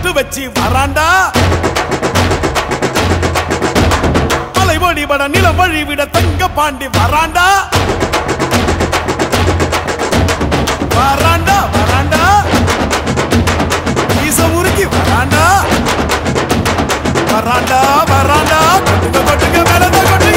கல்லு வச்சு வராண்டா மலை வழிபட நிலம் வழிவிட தங்க பாண்டி வராண்டா வராண்டா வராண்டா மீச முறுக்கி வராண்டா வராண்டா வராண்டா கொட்டுங்க கொட்டுங்க மேலத கொட்டுங்க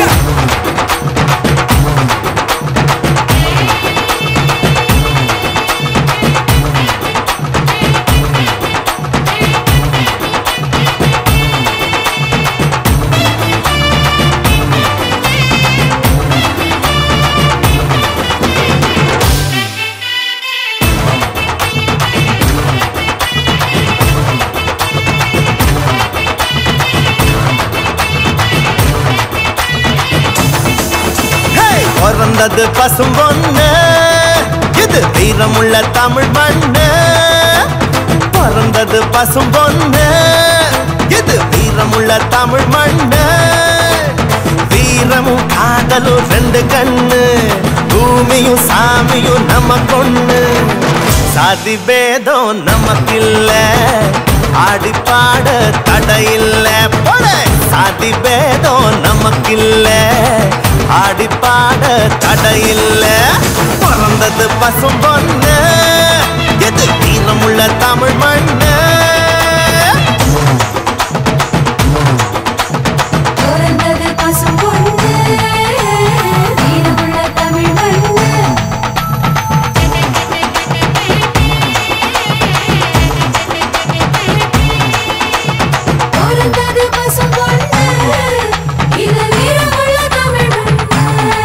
பிறந்தது பசும் பொண்ணு இது வீரமுள்ள தமிழ் மண்ணு பிறந்தது பசும் பொண்ணு இது வீரமுள்ள தமிழ் மண்ணு வீரமும் காதலும் ரெண்டு கண்ணு பூமியும் சாமியும் நம்ம கொண்ணு சாதி பேதம் நமக்கில்ல ஆடி பாட தடையில்ல போல சாதி பேதம் நமக்கில்ல ஆடி பாட தடையில்ல பிறந்தது பசும் பொண்ணு எது தீனமுள்ள தமிழ் மண்ணு பிறந்தது பசும் பொண்ணு வீரமுள்ள தமிழ் மண்ணு பிறந்தது பசும் பொண்ணு இது வீரமுள்ள தமிழ் மண்ணு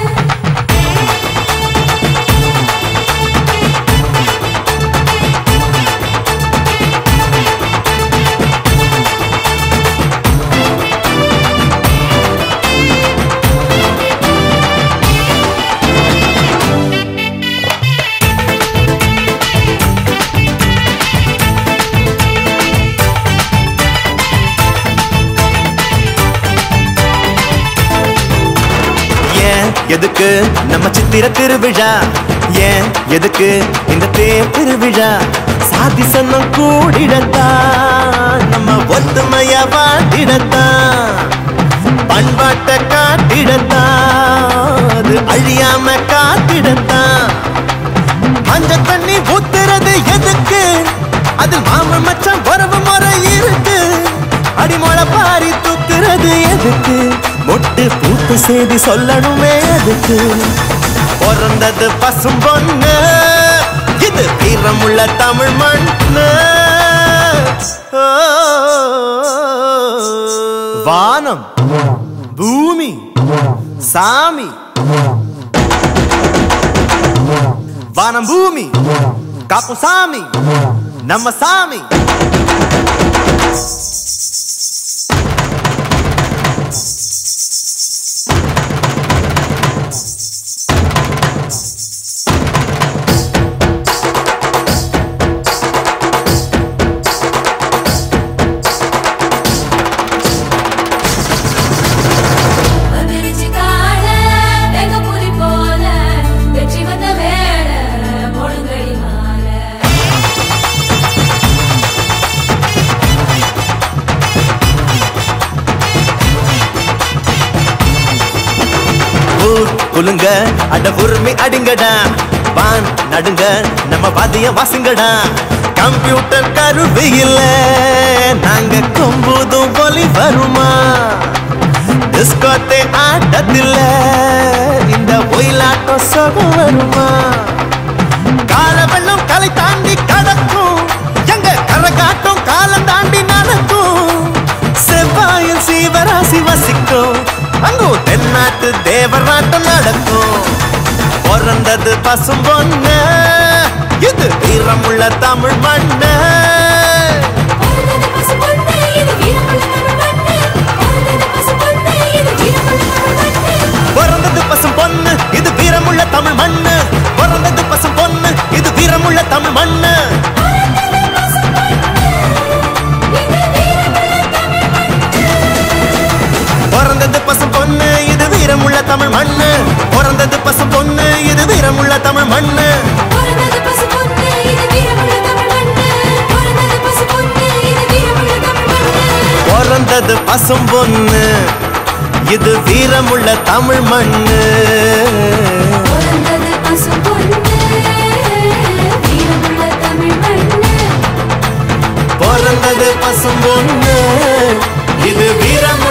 ஏன் எதுக்கு நம்ம சித்திர திருவிழா ஏன் எதுக்கு இந்த தேர் திருவிழா சாதி சன்னம் கூடிடத்தான் நம்ம ஒத்துமைய வாட்டிடத்தான் பண்பாட்டை காட்டிடத்தான் அது அழியாம காத்திடத்தான் மஞ்ச தண்ணி ஊத்துறது எதுக்கு அது மாம மச்சான் உறவு முறை இருக்கு அடிமொழ பாரி தூக்குறது எதுக்கு மொட்டு பூத்து செய்தி சொல்லணுமே எதுக்கு பிறந்தது பசும் பொண்ணு இது வீரமுள்ள தமிழ் மண்ணு ஓ, வானம் பூமி சாமி வானம் பூமி காப்பு சாமி நம்ம சாமி வந்துருச்சு கால வெங்க புலி போல வெற்றி வந்த வேள பொழுங்கடி மாலை ஊர் குலுங்க அட உரிமை அடிங்கடா வான் நடுங்க நம்ம வாதிய வாசுங்கடா கம்ப்யூட்டர் கருவி இல்ல நாங்க கொம்புதும் ஒலி வருமா டிஸ்கோத்தே ஆட்டத்தில்ல இந்த ஒயிலாட்டம் சுகம் வருமா கால வெள்ளம் கலை தாண்டி கடக்கும் எங்க கரகாட்டம் காலம் தாண்டி நடக்கும் செவ்வாயில் சீவராசி வசிக்கும் அங்கும் தென்னாட்டு தேவராட்டம் நடக்கும் பிறந்தது பசும் பொண்ணு இது வீரமுள்ள தமிழ் மண்ணு பிறந்தது பசு பொண்ணு இது வீரமுள்ள தமிழ் மண்ணு பிறந்தது பசு பொண்ணு இது வீரமுள்ள தமிழ் மண்ணு பிறந்தது பசும் பொண்ணு இது வீரமுள்ள தமிழ் மண்ணு பிறந்தது பசும் பொண்ணு இது வீரமுள்ள தமிழ் மண்ணு பிறந்தது பசும் பொண்ணு இது வீரமுள்ள தமிழ் மண்ணு பிறந்தது பசும் பொண்ணு இது வீரமுள்ள தமிழ் மண்ணு பிறந்தது பசு பொண்ணு இது வீரமுள்ள தமிழ் மண்ணு பிறந்தது பசு பொண்ணு இது பிறந்தது பசும் பொண்ணு இது வீரமுள்ள தமிழ் மண்ணு பிறந்தது பசும்பொன்னு, வீரமுள்ள தமிழ் மண்ணு. பிறந்தது பசும் பொண்ணு இது வீரம்